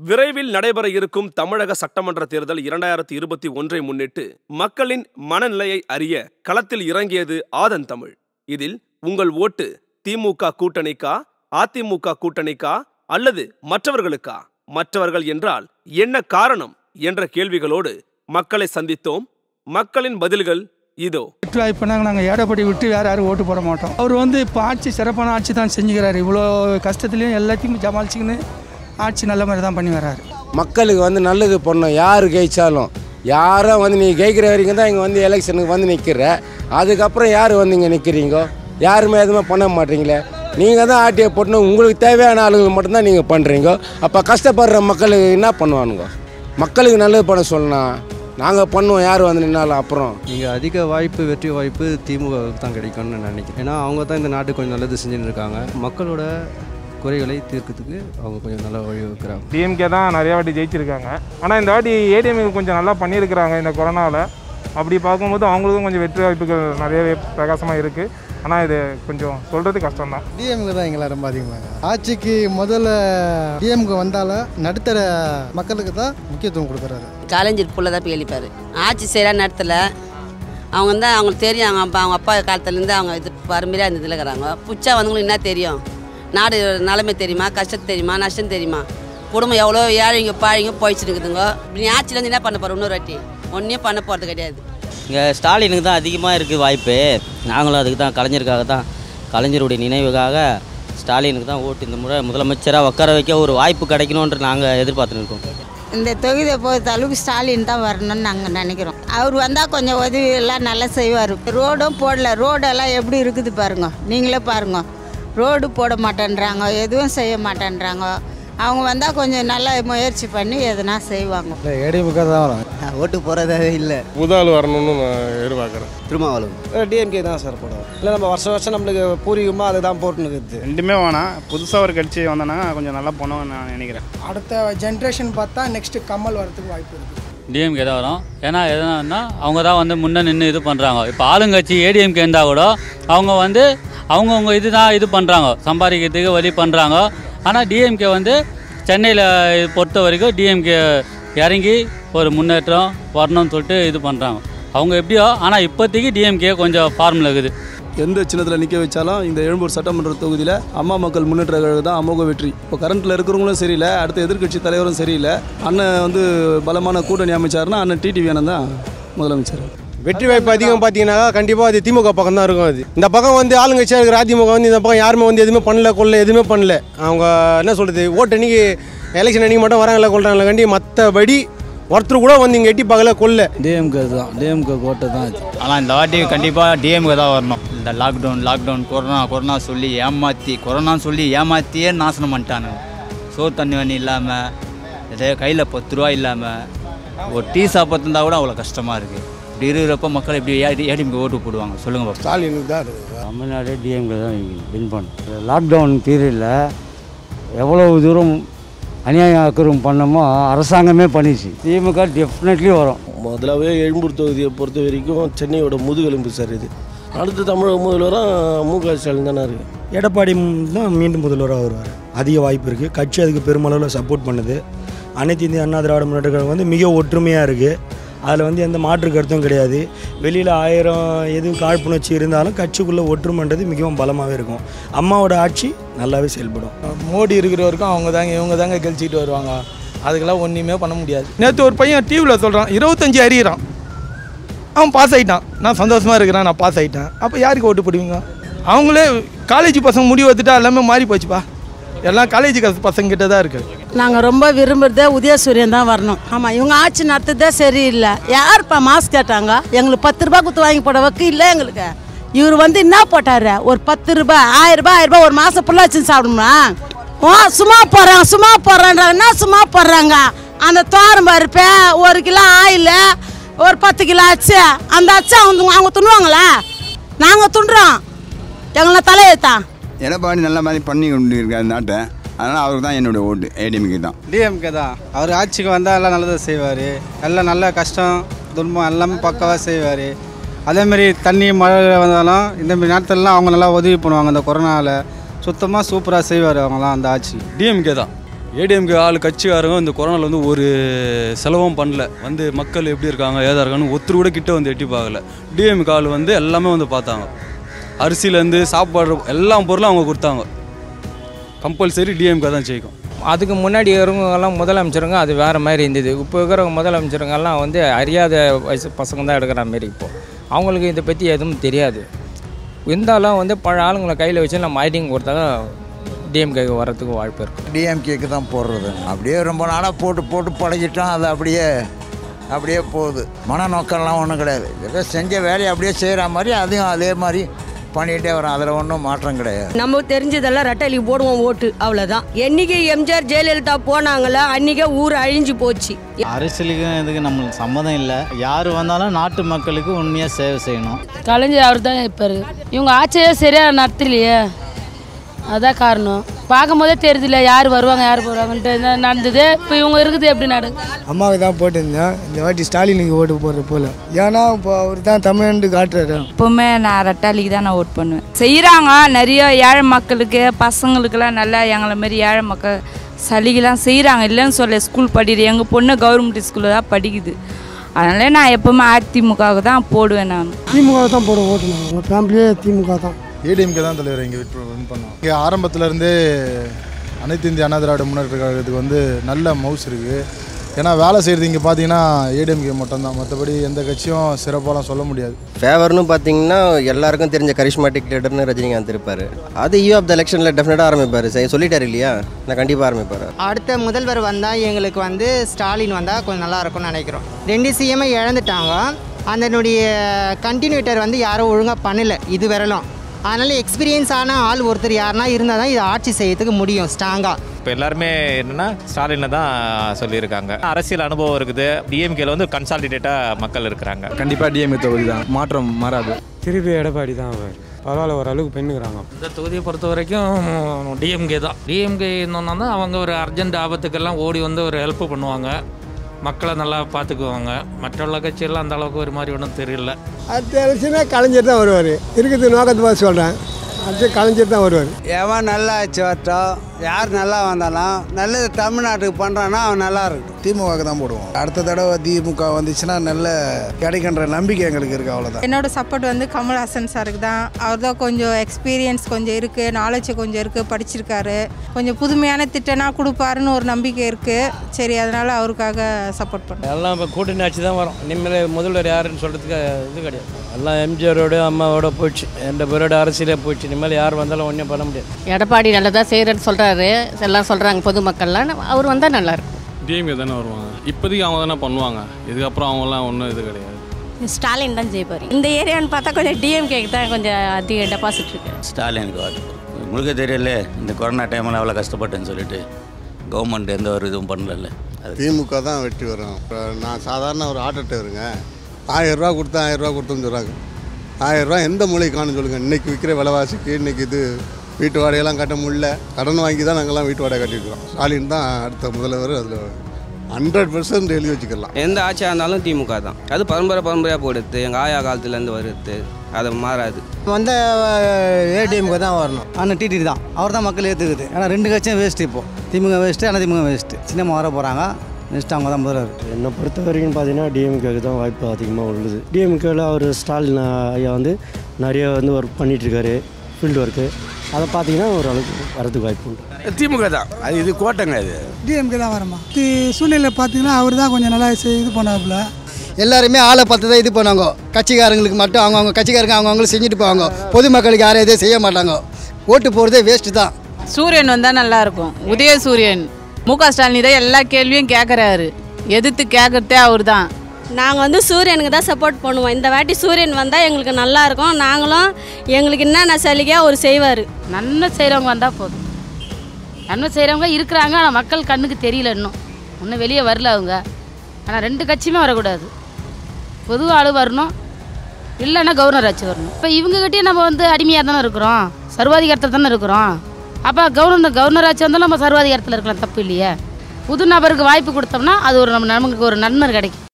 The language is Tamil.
விரைவில் நடைபெற இருக்கும் தமிழக சட்டமன்ற தேர்தல் இரண்டாயிரத்தி இருபத்தி ஒன்றை முன்னிட்டு மக்களின் மனநிலையை அறிய களத்தில் இறங்கியது ஆதன் தமிழ் இதில் உங்கள் ஓட்டு திமுக கூட்டணிக்கா அதிமுக கூட்டணிக்கா அல்லது மற்றவர்களுக்கா மற்றவர்கள் என்றால் என்ன காரணம் என்ற கேள்விகளோடு மக்களை சந்தித்தோம் மக்களின் பதில்கள் இதோ வெற்றி வாய்ப்புனாங்க நாங்கள் ஏடப்படி விட்டு வேறு யாரும் ஓட்டு போட மாட்டோம் அவர் வந்து இப்போ ஆட்சி சிறப்பான ஆட்சி தான் செஞ்சுக்கிறாரு இவ்வளோ கஷ்டத்துலையும் எல்லாத்தையும் சமாளிச்சுக்கின்னு ஆட்சி நல்ல மாதிரி தான் பண்ணி வர்றாரு மக்களுக்கு வந்து நல்லது பண்ணணும் யார் ஜெயிச்சாலும் யாரும் வந்து நீ ஜெயிக்கிற வரைக்கும் தான் இங்கே வந்து எலெக்ஷனுக்கு வந்து நிற்கிற அதுக்கப்புறம் யார் வந்து இங்கே நிற்கிறீங்க யாருமே எதுவுமே பண்ண மாட்டீங்களே நீங்கள் தான் ஆட்டியை போட்டணும் உங்களுக்கு தேவையான ஆளுங்களுக்கு மட்டும்தான் நீங்கள் பண்ணுறீங்க அப்போ கஷ்டப்படுற மக்களுக்கு என்ன பண்ணுவானுங்க மக்களுக்கு நல்லது பண்ண சொல்லணும் நாங்கள் பண்ணுவோம் யார் வந்து நின்னாலும் அப்புறம் இங்கே அதிக வாய்ப்பு வெற்றி வாய்ப்பு திமுக தான் கிடைக்கும்னு நான் நினைக்கிறேன் ஏன்னா அவங்க தான் இந்த நாட்டுக்கு கொஞ்சம் நல்லது செஞ்சுன்னு இருக்காங்க மக்களோட குறைகளை தீர்க்கறதுக்கு அவங்க கொஞ்சம் நல்லா வழிவகுக்கிறாங்க டிஎம்கே தான் நிறைய வாட்டி ஜெயிச்சிருக்காங்க ஆனால் இந்த வாட்டி ஏடிஎம் கொஞ்சம் நல்லா பண்ணியிருக்கிறாங்க இந்த கொரோனாவில் அப்படி பார்க்கும்போது அவங்களுக்கும் கொஞ்சம் வெற்றி வாய்ப்புகள் நிறையவே பிரகாசமாக இருக்குது ஆனால் இது கொஞ்சம் சொல்கிறது கஷ்டம்தான் டிஎம்கு தான் எங்களை ரொம்ப அதிகமாக ஆட்சிக்கு முதல்ல டிஎம்கு வந்தால நடுத்தர மக்களுக்கு தான் முக்கியத்துவம் கொடுக்குறாரு கலைஞர் புள்ள தான் போய் எழுப்பார் ஆட்சி செய்கிற நேரத்தில் அவங்க வந்து அவங்களுக்கு தெரியும் அவங்க அப்பா அவங்க அப்பா காலத்துலேருந்து அவங்க இது வறுமையாக இந்த இதில் இருக்கிறாங்க புச்சா வந்தவங்களுக்கு என்ன தெரியும் நாடு நிலைமை தெரியுமா கஷ்டம் தெரியுமா நஷ்டம் தெரியுமா குடும்பம் எவ்வளோ ஏழைங்க பாழைங்க போயிடுச்சு இருக்குதுங்க நீ ஆட்சியில் வந்து என்ன பண்ண போகிற இன்னொரு வாட்டி ஒன்றையும் பண்ண போகிறது கிடையாது இங்கே ஸ்டாலினுக்கு தான் அதிகமாக இருக்குது வாய்ப்பு நாங்களும் அதுக்கு தான் கலைஞருக்காக தான் கலைஞருடைய நினைவுக்காக ஸ்டாலினுக்கு தான் ஓட்டு இந்த முறை முதலமைச்சராக உட்கார வைக்க ஒரு வாய்ப்பு கிடைக்கணுன்ற நாங்கள் எதிர்பார்த்துன்னு இருக்கோம் இந்த தொகுதியை பொறுத்த அளவுக்கு ஸ்டாலின் தான் வரணும்னு நாங்கள் நினைக்கிறோம் அவர் வந்தால் கொஞ்சம் உதவி எல்லாம் நல்லா செய்வார் ரோடும் போடல ரோடெல்லாம் எப்படி இருக்குது பாருங்க நீங்களே பாருங்க ரோடு போட மாட்டேன்றாங்க எதுவும் செய்ய மாட்டேன்றாங்க அவங்க வந்தால் கொஞ்சம் நல்லா முயற்சி பண்ணி எதுனா செய்வாங்க ஏடிஎம்கு தான் வரும் ஓட்டு போகிறதே இல்லை முதல் வரணும்னு நான் எதிர்பார்க்குறேன் திருமாவளவன் டிஎம்கே தான் சார் போடுவோம் இல்லை நம்ம வருஷம் வருஷம் நம்மளுக்கு பூர்வீகமாக அதை தான் போட்டுன்னு இருக்குது ரெண்டுமே வேணாம் புதுசாக ஒரு கட்சி வந்தாங்கன்னா கொஞ்சம் நல்லா பண்ணுவேன்னு நான் நினைக்கிறேன் அடுத்த ஜென்ரேஷன் பார்த்தா நெக்ஸ்ட் கமல் வரதுக்கு வாய்ப்பு இருக்குது டிஎம்கே தான் வரும் ஏன்னா எதனா அவங்க தான் வந்து முன்னே நின்று இது பண்ணுறாங்க இப்போ ஆளுங்கட்சி ஏடிஎம்கே இருந்தால் கூட அவங்க வந்து அவங்கவுங்க இது தான் இது பண்ணுறாங்க சம்பாதிக்கிறதுக்கு வழி பண்ணுறாங்க ஆனால் டிஎம்கே வந்து சென்னையில் பொறுத்த வரைக்கும் டிஎம்கே இறங்கி ஒரு முன்னேற்றம் வரணும்னு சொல்லிட்டு இது பண்ணுறாங்க அவங்க எப்படியோ ஆனால் இப்போதைக்கு டிஎம்கே கொஞ்சம் ஃபார்மில் இருக்குது எந்த சின்னத்தில் நிற்க வச்சாலும் இந்த எழும்பூர் சட்டமன்ற தொகுதியில் அம்மா மக்கள் முன்னேற்ற கழகம் தான் அமோக வெற்றி இப்போ கரண்ட்டில் இருக்கிறவங்களும் சரியில்லை அடுத்த எதிர்க்கட்சி தலைவரும் சரியில்லை அண்ணன் வந்து பலமான கூட்டணி அமைச்சாருன்னா அண்ணன் டிடிவி அண்ணன் தான் முதலமைச்சர் வெற்றி வாய்ப்பு அதிகம் பார்த்தீங்கன்னா கண்டிப்பாக அது திமுக பக்கம் தான் இருக்கும் அது இந்த பக்கம் வந்து ஆளுங்கட்சியாக இருக்கிற அதிமுக வந்து இந்த பக்கம் யாருமே வந்து எதுவுமே பண்ணல கொள்ள எதுவுமே பண்ணல அவங்க என்ன சொல்கிறது ஓட்டு அன்னைக்கு எலெக்ஷன் அன்னைக்கு மட்டும் வராங்களா கொள்றாங்களா கண்டி மற்றபடி ஒருத்தர் கூட வந்து இங்கே எட்டி பார்க்கல கொல்ல டிஎம்கே தான் டிஎம்கே கோட்டை தான் அது ஆனால் இந்த வாட்டி கண்டிப்பாக டிஎம்கே தான் வரணும் இந்த லாக்டவுன் லாக்டவுன் கொரோனா கொரோனா சொல்லி ஏமாற்றி கொரோனான்னு சொல்லி ஏமாற்றியே நாசனம் பண்ணிட்டானுங்க சோறு தண்ணி வண்ணி இல்லாமல் இதே கையில் பத்து ரூபா இல்லாமல் ஒரு டீ சாப்பிட்றதா கூட அவ்வளோ கஷ்டமாக இருக்குது இப்படி இருக்கிறப்ப மக்கள் இப்படி ஏடி ஏடிஎம்கே ஓட்டு போடுவாங்க சொல்லுங்கள் பாப்போம் ஸ்டாலினுக்கு தான் இருக்குது தமிழ்நாடு டிஎம்கே தான் வின் பண்ணும் லாக்டவுன் பீரியடில் எவ்வளோ தூரம் அநியாயம் அக்கிரம் பண்ணமோ அரசாங்கமே பண்ணிச்சு திமுக டெஃபினெட்லி வரும் முதலாவே எழும்பூர் தொகுதியை பொறுத்த வரைக்கும் சென்னையோட முதுகெலும்பு சார் இது அடுத்த தமிழக முதல்வராக மு க ஸ்டாலின் தானே இருக்குது எடப்பாடி தான் மீண்டும் முதல்வராக வருவார் அதிக வாய்ப்பு இருக்குது கட்சி அதுக்கு பெருமளவில் சப்போர்ட் பண்ணுது அனைத்து இந்திய அண்ணா திராவிட முன்னேற்ற கழகம் வந்து மிக ஒற்றுமையாக இருக்குது அதில் வந்து எந்த மாற்று கருத்தும் கிடையாது வெளியில் ஆயிரம் எது காழ்ப்புணர்ச்சி இருந்தாலும் கட்சிக்குள்ளே ஒற்றுமைன்றது மிகவும் பலமாகவே இருக்கும் அம்மாவோட ஆட்சி நல்லாவே செயல்படும் மோடி இருக்கிற வரைக்கும் அவங்க தாங்க இவங்க தாங்க கழிச்சிட்டு வருவாங்க அதுக்கெல்லாம் ஒன்றுமே பண்ண முடியாது நேற்று ஒரு பையன் டிவியில் சொல்கிறான் இருபத்தஞ்சி அறிகிறான் அவன் பாஸ் ஆகிட்டான் நான் சந்தோஷமாக இருக்கிறேன் நான் பாஸ் ஆகிட்டேன் அப்போ யாருக்கு ஓட்டு போடுவீங்க அவங்களே காலேஜ் பசங்க முடிவு எடுத்துட்டா எல்லாமே மாறி போச்சுப்பா எல்லாம் காலேஜ் பசங்க கிட்ட தான் இருக்குது நாங்கள் ரொம்ப விரும்புகிறதே உதயசூரியன் தான் வரணும் ஆமாம் இவங்க ஆட்சி நடத்துறதே சரியில்லை யாருப்பா மாஸ்க் கேட்டாங்க எங்களுக்கு பத்து ரூபாய் கொடுத்து வாங்கி போட வக்கு இல்லை எங்களுக்கு இவர் வந்து என்ன போட்டாரு ஒரு பத்து ரூபாய் ஆயிரம் ரூபாய் ஆயிரம் ரூபாய் ஒரு மாதம் ஃபுல்லாக வச்சு சாப்பிடுமா ஓ சும்மா போடுறாங்க சும்மா போடுறாங்க என்ன சும்மா போடுறாங்க அந்த தோரம் பருப்பு ஒரு கிலோ ஆயில் ஒரு பத்து கிலோ அச்சு அந்த அச்சு அவங்க அவங்க துண்ணுவாங்களா நாங்கள் துண்டுறோம் எங்களை தலையெழுத்தான் எடப்பாடி நல்ல மாதிரி பண்ணி கொண்டு இருக்கார் நாட்டை அதனால் அவருக்கு தான் என்னுடைய ஓட்டு ஏடிஎம்கே தான் டிஎம்கே தான் அவர் ஆட்சிக்கு வந்தால் எல்லாம் நல்லதை செய்வார் எல்லாம் நல்ல கஷ்டம் துன்பம் எல்லாமே பக்காவாக செய்வார் அதேமாரி தண்ணி மழை வந்தாலும் இந்தமாரி நேரத்துலலாம் அவங்க நல்லா உதவி பண்ணுவாங்க இந்த கொரோனாவில் சுத்தமாக சூப்பராக செய்வார் அவங்களாம் அந்த ஆட்சி டிஎம்கே தான் ஏடிஎம்கே ஆள் கட்சிக்காரங்க இந்த கொரோனாவில் வந்து ஒரு செலவும் பண்ணல வந்து மக்கள் எப்படி இருக்காங்க ஏதா இருக்காங்கன்னு ஒருத்தர் கூட கிட்ட வந்து எட்டி பார்க்கல டிஎம்கே ஆள் வந்து எல்லாமே வந்து பார்த்தாங்க அரிசியிலேருந்து சாப்பாடு எல்லா பொருளும் அவங்க கொடுத்தாங்க கம்பல்சரி டிஎம்கே தான் ஜெயிக்கும் அதுக்கு முன்னாடி இருக்கிறவங்கெல்லாம் முதலமைச்சருங்க அது வேறு மாதிரி இருந்தது இப்போ இருக்கிற முதலமைச்சருங்கெல்லாம் வந்து அறியாத வயசு பசங்க தான் எடுக்கிற மாரி இப்போ அவங்களுக்கு இதை பற்றி எதுவும் தெரியாது இருந்தாலும் வந்து பழைய ஆளுங்களை கையில் வச்சு நம்ம ஐடிங் கொடுத்தா டிஎம்கேக்கு வர்றதுக்கு வாய்ப்பு இருக்குது டிஎம்கேக்கு தான் போடுறது அப்படியே ரொம்ப நாளாக போட்டு போட்டு பழகிட்டோம் அது அப்படியே அப்படியே போகுது மனநோக்கம்லாம் ஒன்றும் கிடையாது ஏதோ செஞ்ச வேலையை அப்படியே செய்கிற மாதிரி அதையும் அதே மாதிரி பண்ணிகிட்டே வரோம் அதில் ஒன்றும் மாற்றம் கிடையாது நமக்கு தெரிஞ்சதெல்லாம் ரெட்டலிக்கு போடுவோம் ஓட்டு அவ்வளோதான் என்னைக்கு எம்ஜிஆர் ஜெயலலிதா போனாங்களோ அன்றைக்கே ஊர் அழிஞ்சு போச்சு அரசியலுக்கும் இதுக்கு நம்மளுக்கு சம்மதம் இல்லை யார் வந்தாலும் நாட்டு மக்களுக்கு உண்மையாக சேவை செய்யணும் கலைஞர் அவர் தான் இருப்பார் இவங்க ஆட்சியே சரியாக நடத்தலையே அதான் காரணம் பார்க்கும் போதே தெரியுதுல்ல யார் வருவாங்க யார் போகிறாங்கன்ட்டு என்ன நடந்தது இப்போ இவங்க இருக்குது எப்படி நடக்குது அம்மாவுக்கு தான் போட்டிருந்தேன் இந்த வாட்டி ஸ்டாலினுக்கு ஓட்டு போடுற போல ஏன்னா இப்போ அவர் தான் தமிழ்நாடு காட்டுறாரு எப்போவுமே நான் ரெட்டாலிக்கு தான் நான் ஓட் பண்ணுவேன் செய்கிறாங்க நிறைய ஏழை மக்களுக்கு பசங்களுக்கெல்லாம் நல்லா எங்களை மாரி ஏழை மக்கள் சலுகைலாம் செய்கிறாங்க இல்லைன்னு சொல்ல ஸ்கூல் படிக்கிற எங்கள் பொண்ணு கவர்மெண்ட் ஸ்கூலில் தான் படிக்குது அதனால நான் எப்போவுமே அதிமுகவுக்கு தான் போடுவேன் நான் திமுக தான் போட ஓட்டு உங்கள் ஃபேமிலியே திமுக தான் ஏடிஎம்கே தான் தலைவர் இங்கே வின் பண்ணோம் இங்கே ஆரம்பத்துலேருந்தே அனைத்து இந்திய அண்ணா திராவிட முன்னேற்ற கழகத்துக்கு வந்து நல்ல மவுஸ் இருக்குது ஏன்னா வேலை செய்கிறது இங்கே பார்த்தீங்கன்னா ஏடிஎம்கே மட்டும்தான் மற்றபடி எந்த கட்சியும் சிறப்பாலாம் சொல்ல முடியாது ஃபேவர்னு பார்த்தீங்கன்னா எல்லாருக்கும் தெரிஞ்ச கரிஷ்மாட்டிக் லீடர்னு ரஜினிகாந்த் இருப்பார் அது ஈவ் ஆஃப் த எலெக்ஷனில் டெஃபினட்டாக ஆரம்பிப்பார் சரி சொல்லிட்டாரு இல்லையா நான் கண்டிப்பாக ஆரம்பிப்பார் அடுத்த முதல்வர் வந்தால் எங்களுக்கு வந்து ஸ்டாலின் வந்தால் கொஞ்சம் நல்லா இருக்கும்னு நினைக்கிறோம் ரெண்டு சிஎம்ஐ இழந்துட்டாங்க அதனுடைய கண்டினியூட்டர் வந்து யாரும் ஒழுங்காக பண்ணலை இது வரலாம் அதனால் எக்ஸ்பீரியன்ஸ் ஆன ஆள் ஒருத்தர் யாருன்னா இருந்தால் தான் இதை ஆட்சி செய்யறதுக்கு முடியும் ஸ்ட்ராங்காக இப்போ எல்லாருமே என்னன்னா ஸ்டாலினை தான் சொல்லியிருக்காங்க அரசியல் அனுபவம் இருக்குது டிஎம்கேல வந்து கன்சாலிடேட்டாக மக்கள் இருக்கிறாங்க கண்டிப்பாக டிஎம்கே தொகுதி தான் மாற்றம் மாறாது திருப்பி எடப்பாடி தான் அவர் பரவாயில்ல ஓரளவுக்கு பெண்ணுக்கிறாங்க இந்த தொகுதியை பொறுத்த வரைக்கும் டிஎம்கே தான் டிஎம்கே இருந்தோன்னா தான் அவங்க ஒரு அர்ஜென்ட் ஆபத்துக்கெல்லாம் ஓடி வந்து ஒரு ஹெல்ப் பண்ணுவாங்க மக்களை நல்லா பார்த்துக்குவாங்க மற்ற கட்சியெல்லாம் அந்த அளவுக்கு ஒரு மாதிரி ஒன்றும் தெரியல அடுத்த எலெக்ஷனே கலைஞர் தான் வருவார் இருக்குது நோக்கத்தை பார்த்து சொல்கிறேன் அடுத்து கலைஞர் தான் வருவார் எவன் நல்லா ஆச்சு வரட்டும் யார் நல்லா வந்தாலும் நல்லது தமிழ்நாட்டுக்கு பண்ணுறான்னா அவன் நல்லா இருக்கும் திமுக தான் போடுவோம் அடுத்த தடவை திமுக வந்துச்சுன்னா நல்ல கிடைக்கின்ற நம்பிக்கை எங்களுக்கு இருக்குது அவ்வளோதான் என்னோட சப்போர்ட் வந்து கமல்ஹாசன் சாருக்கு தான் அவர் தான் கொஞ்சம் எக்ஸ்பீரியன்ஸ் கொஞ்சம் இருக்குது நாலேஜ் கொஞ்சம் இருக்குது படிச்சிருக்காரு கொஞ்சம் புதுமையான திட்டனா கொடுப்பாருன்னு ஒரு நம்பிக்கை இருக்குது சரி அதனால் அவருக்காக சப்போர்ட் பண்ணுறேன் எல்லாம் இப்போ கூட்டணி ஆட்சி தான் வரும் இனிமேல் முதல்வர் யாருன்னு சொல்கிறதுக்கு இது கிடையாது எல்லாம் எம்ஜிஆரோட அம்மாவோட போயிடுச்சு ரெண்டு பேரோட அரசியலே போயிடுச்சு இனிமேல் யார் வந்தாலும் ஒன்றும் பண்ண முடியாது எடப்பாடி நல்லதா செய்கிறேன்னு சொல்கிறாரு எல்லாம் சொல்கிறாங்க பொதுமக்கள்லாம் அவர் வந்தால் நல்லாயிருக்கும் டிஎம்கே தானே வருவாங்க இப்போதைக்கு அவங்க தானே பண்ணுவாங்க இதுக்கப்புறம் அவங்களாம் ஒன்றும் இது கிடையாது ஸ்டாலின் தான் ஜெயிப்பார் இந்த ஏரியான்னு பார்த்தா கொஞ்சம் டிஎம்கேக்கு தான் கொஞ்சம் அதிக டெபாசிட் இருக்கு ஸ்டாலினுக்கு வாக்கு உங்களுக்கு தெரியல இந்த கொரோனா டைமில் அவ்வளோ கஷ்டப்பட்டேன்னு சொல்லிட்டு கவர்மெண்ட் எந்த ஒரு இதுவும் பண்ணல திமுக தான் வெற்றி வரும் இப்போ நான் சாதாரண ஒரு ஆட்டோ டிரைவருங்க ஆயிரம் ரூபா கொடுத்தா ஆயிரம் ரூபா கொடுத்தோன்னு சொல்கிறாங்க ஆயிரம் ரூபா எந்த மூலைக்கு காணும் சொல்லுங்கள் இன்றைக்கி விற்கிற விலைவாசிக்கு இன்றைக்கி இது வீட்டு வாடகையெல்லாம் கட்ட முடியல கடன் வாங்கி தான் நாங்கள்லாம் வீட்டு வாடகை கட்டியிருக்கிறோம் ஸ்டாலின் தான் அடுத்த முதல்வர் அதில் ஹண்ட்ரட் பர்சன்ட் எழுதி வச்சுக்கலாம் எந்த ஆட்சியாக இருந்தாலும் திமுக தான் அது பரம்பரை பரம்பரையாக போடுது எங்கள் ஆயா காலத்துலேருந்து வருது அது மாறாது வந்த ஏடிஎம்க்கு தான் வரணும் ஆனால் டிடி தான் அவர் தான் மக்கள் ஏற்றுக்குது ஏன்னா ரெண்டு கட்சியும் வேஸ்ட்டு இப்போ திமுக வேஸ்ட்டு ஆனால் திமுக வேஸ்ட்டு சின்னம்மா வர போகிறாங்க நெக்ஸ்ட் அவங்க தான் முதல்வர் என்னை பொறுத்த வரைக்கும் பார்த்தீங்கன்னா டிஎம்கேக்கு தான் வாய்ப்பு அதிகமாக உள்ளது டிஎம்கேல அவர் ஸ்டாலின் ஐயா வந்து நிறைய வந்து ஒர்க் பண்ணிகிட்ருக்காரு ஃபீல்டு ஒர்க்கு அதை பார்த்தீங்கன்னா ஓரளவுக்கு வரதுக்கு வாய்ப்பு உண்டு திமுக தான் அது இது கோட்டைங்க இது டிஎம்கே தான் வரமா சூழ்நிலை பார்த்தீங்கன்னா அவர் தான் கொஞ்சம் நல்லா செய்- இது பண்ணாப்புல எல்லாருமே ஆளை பார்த்து தான் இது பண்ணுவாங்க கட்சிக்காரங்களுக்கு மட்டும் அவங்கவுங்க கட்சிக்காரங்க அவங்கவுங்களும் செஞ்சுட்டு போவாங்க பொதுமக்களுக்கு யாரும் எதுவும் செய்ய மாட்டாங்க ஓட்டு போகிறதே வேஸ்ட்டு தான் சூரியன் வந்தால் நல்லா இருக்கும் உதய சூரியன் மு க ஸ்டாலின் தான் எல்லா கேள்வியும் கேட்குறாரு எதிர்த்து கேட்குறதே அவர் தான் நாங்கள் வந்து சூரியனுக்கு தான் சப்போர்ட் பண்ணுவோம் இந்த வாட்டி சூரியன் வந்தால் எங்களுக்கு நல்லா இருக்கும் நாங்களும் எங்களுக்கு என்னென்ன சலுகையாக அவர் செய்வார் நன்மை செய்கிறவங்க வந்தால் போதும் நன்மை செய்கிறவங்க இருக்கிறாங்க ஆனால் மக்கள் கண்ணுக்கு தெரியல இன்னும் இன்னும் வெளியே வரல அவங்க ஆனால் ரெண்டு கட்சியுமே வரக்கூடாது பொது ஆளு வரணும் இல்லைன்னா கவர்னர் ஆட்சி வரணும் இப்போ இவங்ககிட்டயே நம்ம வந்து அடிமையாக தானே இருக்கிறோம் சர்வாதிகாரத்தில் தானே இருக்கிறோம் அப்போ கவர்னர் கவர்னர் ஆட்சி வந்தாலும் நம்ம சர்வாதிகாரத்தில் இருக்கலாம் தப்பு இல்லையே புது நபருக்கு வாய்ப்பு கொடுத்தோம்னா அது ஒரு நம்ம நமக்கு ஒரு நன்மை கிடைக்கும்